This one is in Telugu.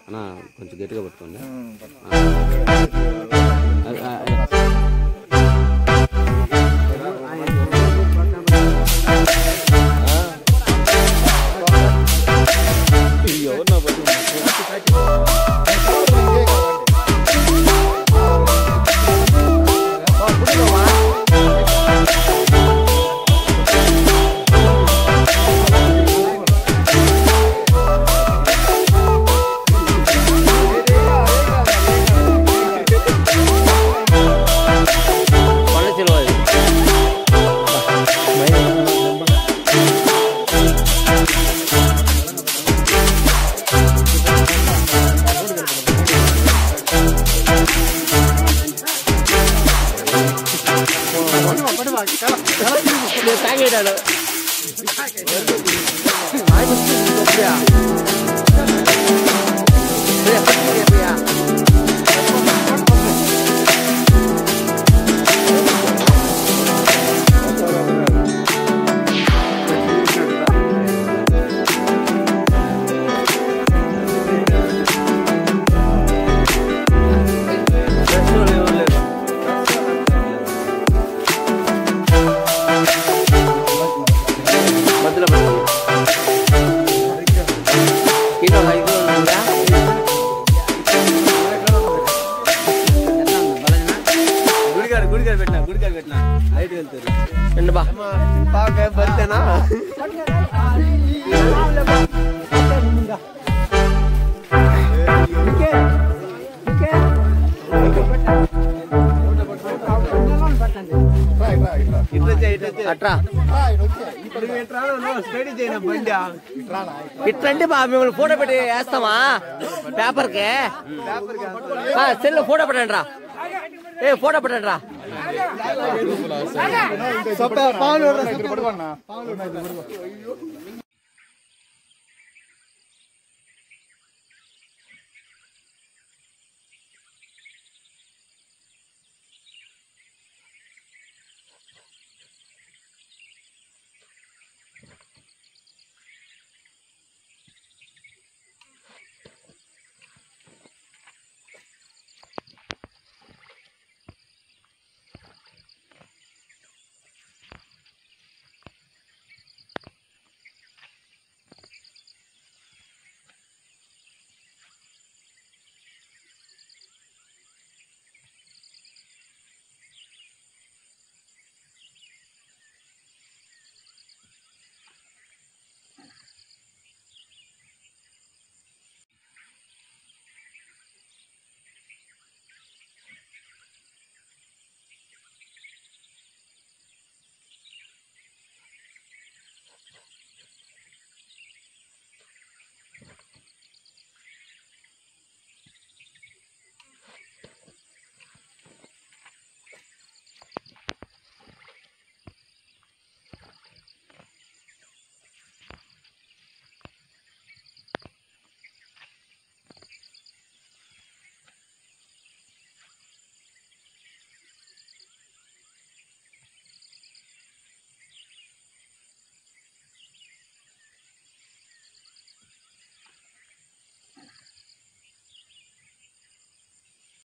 అన్నా కొంచెం గట్టిగా పట్టుకోండి ఉమ్, అది- ఆ- ఆ- కొండ చిలువ ఇది. నేను తాగేటాడు మధ్యలో పెట్టండి కిలో ఐదు ఉందా గుడిగాడు గుడిగాడు పెట్టినా గుడిగాడు పెట్టినా లైట్ వెళ్తారు రెండు బా బాగా బతేనా అట్రా స్టడీ చేయన బండి ఇట్లంటే బా మిమ్మల్ని ఫోటో పెట్టి వేస్తామా పేపర్కి సెల్ ఫోటో పెట్టండి రా ఏ ఫోటో పెట్టండి రా పావులు